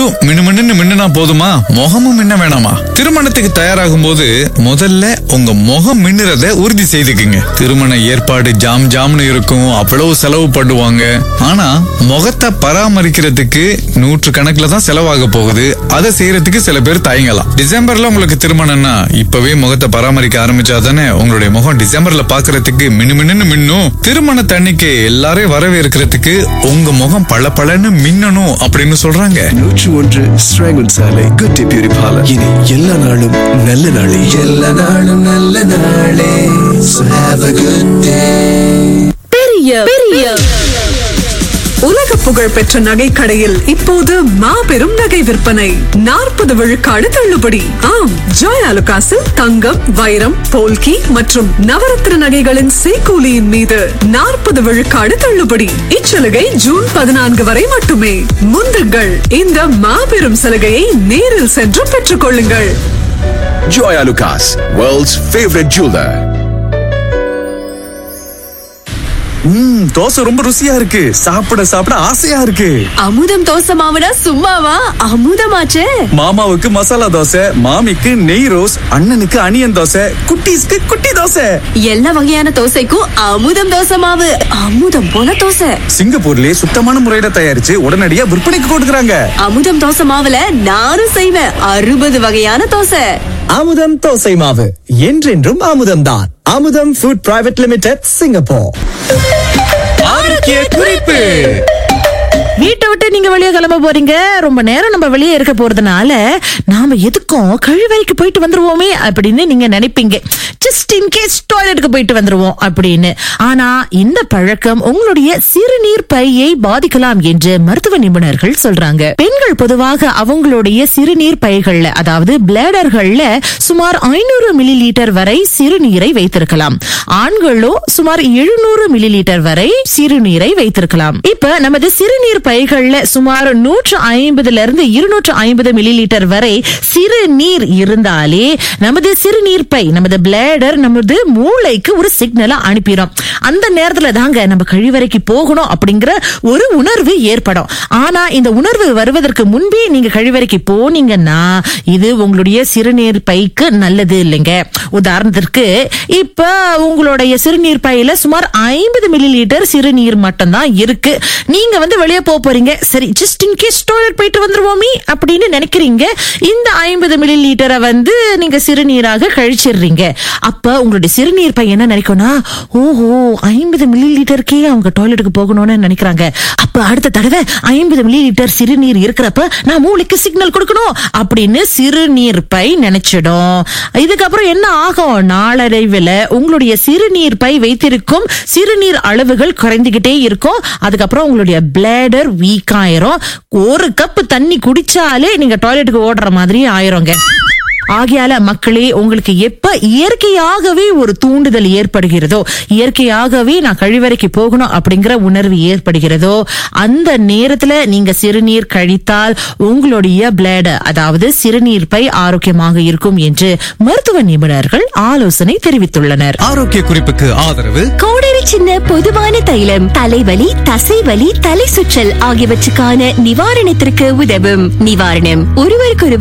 மட்டும் மினுமின்னு மின்னுனா போதுமா முகமும் மின்ன வேணாமா திருமணத்துக்கு தயாராகும் போது முதல்ல உங்க முகம் மின்னுறத உறுதி செய்துக்குங்க திருமண ஏற்பாடு ஜாம் ஜாம்னு இருக்கும் அவ்வளவு செலவு பண்ணுவாங்க ஆனா முகத்தை பராமரிக்கிறதுக்கு நூற்று கணக்குல தான் செலவாக போகுது அதை செய்யறதுக்கு சில பேர் தயங்கலாம் டிசம்பர்ல உங்களுக்கு திருமணம்னா இப்பவே முகத்தை பராமரிக்க ஆரம்பிச்சாதானே உங்களுடைய முகம் டிசம்பர்ல பாக்குறதுக்கு மினுமின்னு மின்னும் திருமண தண்ணிக்கு எல்லாரையும் வரவேற்கிறதுக்கு உங்க முகம் பளபளன்னு மின்னணும் அப்படின்னு சொல்றாங்க நூற்று ஒன்று ஸ்ராங்கன் சாலை குட்டி பியூரி பார்லர் இனி எல்லா நாளும் நல்ல நாளே எல்லா நாளும் நல்ல நாளே So have a good day. பெரிய பெரிய உலக புகழ் பெற்ற நகைக்கடையில் இப்போது மாபெரும் நகை விற்பனை நாற்பது விழுக்காடு தள்ளுபடி ஆம் ஜாய் அலுகாசில் தங்கம் வைரம் போல்கி மற்றும் நவரத்ன நகைகளின் சேக்கூலியின் மீது நாற்பது விழுக்காடு தள்ளுபடி இச்சலுகை ஜூன் பதினான்கு வரை மட்டுமே முந்துங்கள் இந்த மாபெரும் சலுகையை நேரில் சென்று பெற்றுக் கொள்ளுங்கள் Joya Lucas, world's favorite jeweler. ம் தோசை ரொம்ப ருசியா இருக்கு சாப்பிட சாப்பிட ஆசையா இருக்கு அமுதம் தோசை மாவுனா சும்மாவா அமுதமாச்சே மாமாவுக்கு மசாலா தோசை மாமிக்கு நெய் ரோஸ் அண்ணனுக்கு அனியன் தோசை குட்டீஸ்க்கு குட்டி தோசை எல்லா வகையான தோசைக்கும் அமுதம் தோசை மாவு அமுதம் போல தோசை சிங்கப்பூர்லயே சுத்தமான முறையில தயாரிச்சு உடனடியா விற்பனைக்கு கொடுக்கறாங்க அமுதம் தோசை மாவுல நானும் செய்வேன் அறுபது வகையான தோசை அமுதம் தோசை மாவு என்றென்றும் அமுதம்தான் அமுதம் ஃபுட் பிரைவேட் லிமிடெட் சிங்கப்பூர் ஆரோக்கிய குறிப்பு வீட்டை விட்டு நீங்க வெளியே கிளம்ப போறீங்க ரொம்ப நேரம் நம்ம வெளியே இருக்க போறதுனால நாம எதுக்கும் கழிவறைக்கு போயிட்டு வந்துருவோமே அப்படின்னு நீங்க நினைப்பீங்க ஜஸ்ட் இன் கேஸ் டாய்லெட்டுக்கு போயிட்டு வந்துருவோம் அப்படின்னு ஆனா இந்த பழக்கம் உங்களுடைய சிறுநீர் பையை பாதிக்கலாம் என்று மருத்துவ நிபுணர்கள் சொல்றாங்க பெண்கள் பொதுவாக அவங்களுடைய சிறுநீர் பைகள்ல அதாவது பிளேடர்கள்ல சுமார் ஐநூறு மில்லி லிட்டர் வரை சிறுநீரை வைத்திருக்கலாம் ஆண்களோ சுமார் எழுநூறு மில்லி லிட்டர் வரை சிறுநீரை வைத்திருக்கலாம் இப்ப நமது சிறுநீர் பைகள்ல சுமார் நூற்று ஐம்பதுல இருந்து இருநூற்று ஐம்பது மில்லி லிட்டர் வரை சிறுநீர் இருந்தாலே நமது சிறுநீர் பை நமது பிளேடர் நமது மூளைக்கு ஒரு சிக்னலை அனுப்பிடும் அந்த நேரத்துல தாங்க நம்ம கழிவறைக்கு போகணும் அப்படிங்கிற ஒரு உணர்வு ஏற்படும் ஆனா இந்த உணர்வு வருவதற்கு முன்பே நீங்க கழிவறைக்கு போனீங்கன்னா இது உங்களுடைய சிறுநீர் பைக்கு நல்லது இல்லைங்க உதாரணத்திற்கு இப்ப உங்களுடைய சிறுநீர் பையில சுமார் ஐம்பது மில்லி லிட்டர் சிறுநீர் மட்டும்தான் இருக்கு நீங்க வந்து வெளியே போக போறீங்க சரி ஜஸ்ட் இன் கேஸ் டாய்லெட் போயிட்டு வந்துருவோமே அப்படின்னு நினைக்கிறீங்க இந்த ஐம்பது மில்லி லிட்டரை வந்து நீங்க சிறுநீராக கழிச்சிடுறீங்க அப்ப உங்களுடைய சிறுநீர் பை என்ன நினைக்கும்னா ஓஹோ ஐம்பது மில்லி லிட்டருக்கே அவங்க டாய்லெட்டுக்கு போகணும்னு நினைக்கிறாங்க அப்ப அடுத்த தடவை ஐம்பது மில்லி லிட்டர் சிறுநீர் இருக்கிறப்ப நான் மூளைக்கு சிக்னல் கொடுக்கணும் அப்படின்னு சிறுநீர் பை நினைச்சிடும் இதுக்கப்புறம் என்ன ஆகும் நாளடைவில் உங்களுடைய சிறுநீர் பை வைத்திருக்கும் சிறுநீர் அளவுகள் குறைந்துகிட்டே இருக்கும் அதுக்கப்புறம் உங்களுடைய பிளேடர் வீக் ஆயிரும் ஒரு கப் தண்ணி குடிச்சாலே நீங்க டாய்லெட்டுக்கு ஓடுற மாதிரி ஆயிருங்க ஆகையால மக்களே உங்களுக்கு எப்ப இயற்கையாகவே ஒரு தூண்டுதல் ஏற்படுகிறதோ இயற்கையாகவே நான் கழிவறைக்கு போகணும் அப்படிங்கிற உணர்வு ஏற்படுகிறதோ அந்த நேரத்துல நீங்க சிறுநீர் கழித்தால் உங்களுடைய பிளேடர் அதாவது சிறுநீர் பை ஆரோக்கியமாக இருக்கும் என்று மருத்துவ நிபுணர்கள் ஆலோசனை தெரிவித்துள்ளனர் ஆரோக்கிய குறிப்புக்கு ஆதரவு கோடரி சின்ன பொதுவான தைலம் தலைவலி தசைவலி தலை சுற்றல் ஆகியவற்றுக்கான நிவாரணத்திற்கு உதவும் நிவாரணம் ஒருவருக்கொருவர்